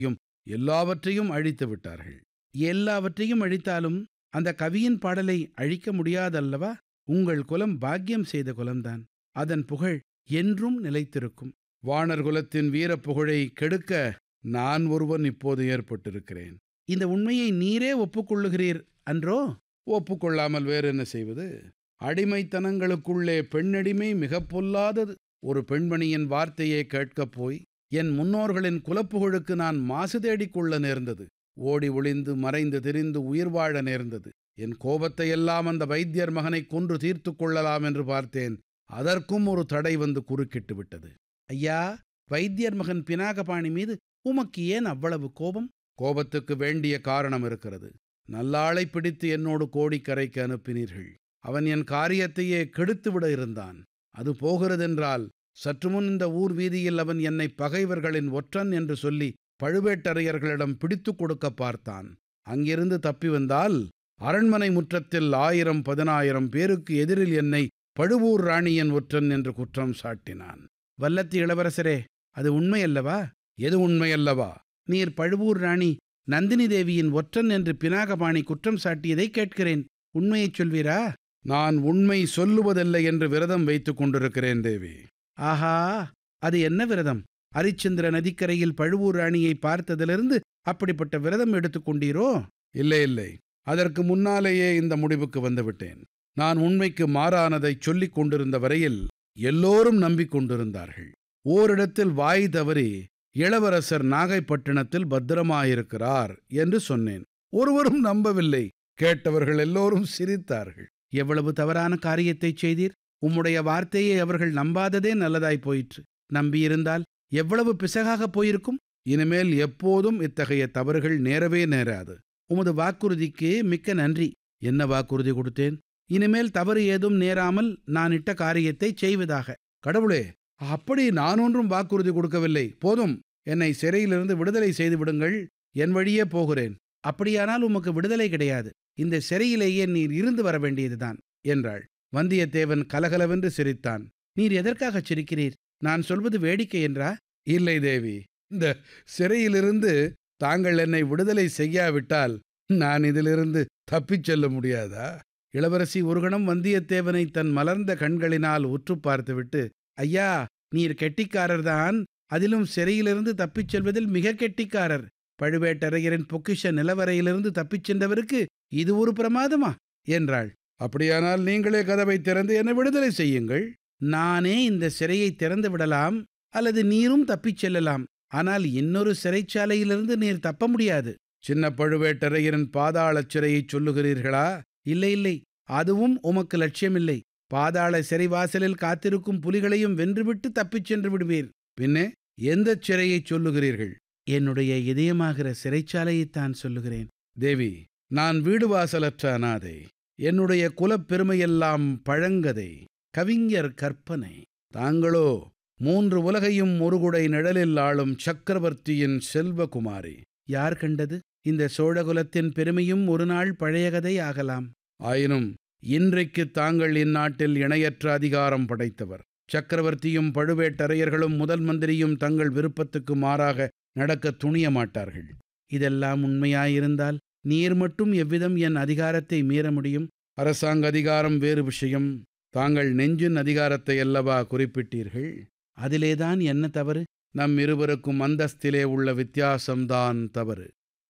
யும் எல்லாவற்றையும் அழித்து விட்டார்கள் எல்லாவற்றையும் அழித்தாலும் அந்த கவியின் பாடலை அழிக்க முடியாதல்லவா உங்கள் குலம் பாக்கியம் செய்த குலம்தான் அதன் புகழ் என்றும் நிலைத்திருக்கும் வாணர் குலத்தின் வீரப் புகழை கெடுக்க நான் ஒருவன் இப்போது ஏற்பட்டிருக்கிறேன் இந்த உண்மையை நீரே ஒப்புக்கொள்ளுகிறீர் அன்றோ ஒப்புக்கொள்ளாமல் வேறு என்ன செய்வது அடிமைத்தனங்களுக்குள்ளே பெண்ணடிமை மிகப் பொல்லாதது ஒரு பெண்மணியின் வார்த்தையை கேட்கப் போய் என் முன்னோர்களின் குலப்புகழுக்கு நான் மாசு தேடிக் கொள்ள நேர்ந்தது ஓடி ஒளிந்து மறைந்து திரிந்து உயிர் வாழ நேர்ந்தது என் கோபத்தையெல்லாம் அந்த வைத்தியர் மகனை கொன்று தீர்த்து கொள்ளலாம் என்று பார்த்தேன் அதற்கும் ஒரு தடை வந்து குறுக்கிட்டு விட்டது ஐயா வைத்தியர் மகன் பினாகபாணி மீது உமக்கு ஏன் அவ்வளவு கோபம் கோபத்துக்கு வேண்டிய காரணம் இருக்கிறது நல்லாளை பிடித்து என்னோடு கோடிக்கரைக்கு அனுப்பினீர்கள் அவன் என் காரியத்தையே கெடுத்துவிட இருந்தான் அது போகிறதென்றால் சற்று முன் இந்த ஊர் வீதியில் அவன் என்னை பகைவர்களின் ஒற்றன் என்று சொல்லி பழுவேட்டரையர்களிடம் பிடித்து கொடுக்க பார்த்தான் அங்கிருந்து தப்பி வந்தால் அரண்மனை முற்றத்தில் ஆயிரம் பதினாயிரம் பேருக்கு எதிரில் என்னை பழுவூர் ராணியன் ஒற்றன் என்று குற்றம் சாட்டினான் வல்லத்தி இளவரசரே அது உண்மையல்லவா எது உண்மையல்லவா நீர் பழுவூர் ராணி நந்தினி தேவியின் ஒற்றன் என்று பினாகபாணி குற்றம் சாட்டியதை கேட்கிறேன் உண்மையைச் சொல்வீரா நான் உண்மை சொல்லுவதில்லை என்று விரதம் வைத்துக் கொண்டிருக்கிறேன் தேவி ஆஹா அது என்ன விரதம் அரிச்சந்திர நதிக்கரையில் பழுவூர் ராணியை பார்த்ததிலிருந்து அப்படிப்பட்ட விரதம் எடுத்துக்கொண்டீரோ இல்லை இல்லை அதற்கு முன்னாலேயே இந்த முடிவுக்கு வந்துவிட்டேன் நான் உண்மைக்கு மாறானதைச் சொல்லிக் கொண்டிருந்த வரையில் எல்லோரும் நம்பிக்கொண்டிருந்தார்கள் ஓரிடத்தில் வாய் தவறி இளவரசர் நாகைப்பட்டினத்தில் பத்திரமாயிருக்கிறார் என்று சொன்னேன் ஒருவரும் நம்பவில்லை கேட்டவர்கள் எல்லோரும் சிரித்தார்கள் எவ்வளவு தவறான காரியத்தைச் செய்தீர் உம்முடைய வார்த்தையை அவர்கள் நம்பாததே நல்லதாய் போயிற்று நம்பியிருந்தால் எவ்வளவு பிசகாகப் போயிருக்கும் இனிமேல் எப்போதும் இத்தகைய தவறுகள் நேரவே நேராது உமது வாக்குறுதிக்கு மிக்க நன்றி என்ன வாக்குறுதி கொடுத்தேன் இனிமேல் தவறு ஏதும் நேராமல் நான் இட்ட காரியத்தை செய்வதாக கடவுளே அப்படி நான் ஒன்றும் வாக்குறுதி கொடுக்கவில்லை போதும் என்னை சிறையிலிருந்து விடுதலை செய்து விடுங்கள் என் வழியே போகிறேன் அப்படியானால் உமக்கு விடுதலை கிடையாது இந்த சிறையிலேயே நீர் இருந்து வர வேண்டியதுதான் என்றாள் வந்தியத்தேவன் கலகலவென்று சிரித்தான் நீர் எதற்காகச் சிரிக்கிறீர் நான் சொல்வது வேடிக்கை என்றா இல்லை தேவி இந்த சிறையிலிருந்து தாங்கள் என்னை விடுதலை செய்யாவிட்டால் நான் இதிலிருந்து தப்பிச் செல்ல முடியாதா இளவரசி ஒரு கணம் வந்தியத்தேவனை தன் மலர்ந்த கண்களினால் உற்று பார்த்துவிட்டு ஐயா நீர் கெட்டிக்காரர்தான் அதிலும் சிறையிலிருந்து தப்பிச் செல்வதில் மிக கெட்டிக்காரர் பழுவேட்டரையரின் பொக்கிஷ நிலவரையிலிருந்து தப்பிச் சென்றவருக்கு இது ஒரு பிரமாதமா என்றாள் அப்படியானால் நீங்களே கதவை திறந்து என்னை விடுதலை செய்யுங்கள் நானே இந்த சிறையை திறந்து விடலாம் அல்லது நீரும் தப்பிச் செல்லலாம் ஆனால் இன்னொரு சிறைச்சாலையிலிருந்து நீர் தப்ப முடியாது சின்ன பழுவேட்டரையரின் பாதாளச் சிறையைச் சொல்லுகிறீர்களா இல்லை இல்லை அதுவும் உமக்கு லட்சியமில்லை பாதாள சிறைவாசலில் காத்திருக்கும் புலிகளையும் வென்றுவிட்டு தப்பிச் சென்று விடுவீர் பின்னே எந்தச் சிறையைச் சொல்லுகிறீர்கள் என்னுடைய இதயமாகிற சிறைச்சாலையைத்தான் சொல்லுகிறேன் தேவி நான் வீடு வாசலற்ற அனாதை என்னுடைய குலப் பெருமையெல்லாம் பழங்கதை கவிஞர் கற்பனை தாங்களோ மூன்று உலகையும் ஒருகுடை நிழலில் ஆளும் சக்கரவர்த்தியின் செல்வகுமாரி யார் கண்டது இந்த சோழகுலத்தின் பெருமையும் ஒரு நாள் பழைய கதை ஆகலாம் ஆயினும் இன்றைக்கு தாங்கள் இந்நாட்டில் இணையற்ற அதிகாரம் படைத்தவர் சக்கரவர்த்தியும் பழுவேட்டரையர்களும் முதல் மந்திரியும் தங்கள் விருப்பத்துக்கு மாறாக நடக்க துணிய மாட்டார்கள் இதெல்லாம் உண்மையாயிருந்தால் நீர் மட்டும் எவ்விதம் என் அதிகாரத்தை மீற முடியும் அரசாங்க அதிகாரம் வேறு விஷயம் தாங்கள் நெஞ்சின் அதிகாரத்தை அல்லவா குறிப்பிட்டீர்கள் அதிலேதான் என்ன தவறு நம் இருவருக்கும் அந்தஸ்திலே உள்ள வித்தியாசம்தான் தவறு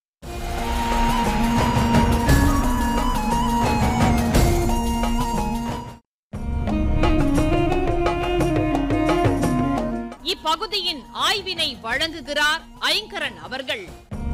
இப்பகுதியின் ஆய்வினை வழங்குகிறார் ஐங்கரன் அவர்கள்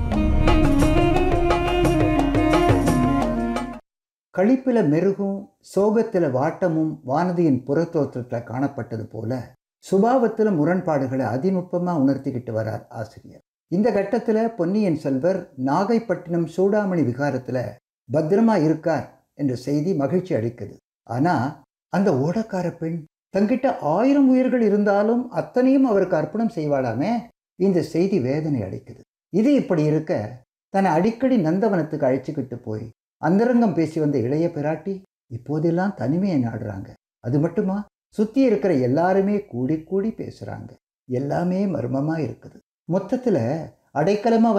களிப்பில மெருகும் சோகத்தில வாட்டமும் வானதியின் புறத்தோற்றத்தில் காணப்பட்டது போல சுபாவத்தில் முரண்பாடுகளை அதிநுட்பமா உணர்த்திக்கிட்டு வரார் ஆசிரியர் இந்த கட்டத்தில் பொன்னியின் செல்வர் நாகைப்பட்டினம் சூடாமணி விகாரத்தில் பத்திரமா இருக்கார் என்ற செய்தி மகிழ்ச்சி அளிக்குது ஆனா அந்த ஓடக்கார பெண் தங்கிட்ட ஆயிரம் உயிர்கள் இருந்தாலும் அத்தனையும் அவருக்கு அர்ப்பணம் செய்வாளாமே இந்த செய்தி வேதனை அளிக்குது இது இப்படி இருக்க தன்னை அடிக்கடி நந்தவனத்துக்கு அழைச்சிக்கிட்டு போய் அந்தரங்கம் பேசி வந்த இளைய பிராட்டி இப்போதெல்லாம் தனிமையை நாடுறாங்க அது மட்டுமா சுத்தி இருக்கிற எல்லாருமே கூடி கூடி பேசுறாங்க எல்லாமே மர்மமா இருக்குது மொத்தத்துல அடைக்கலமாக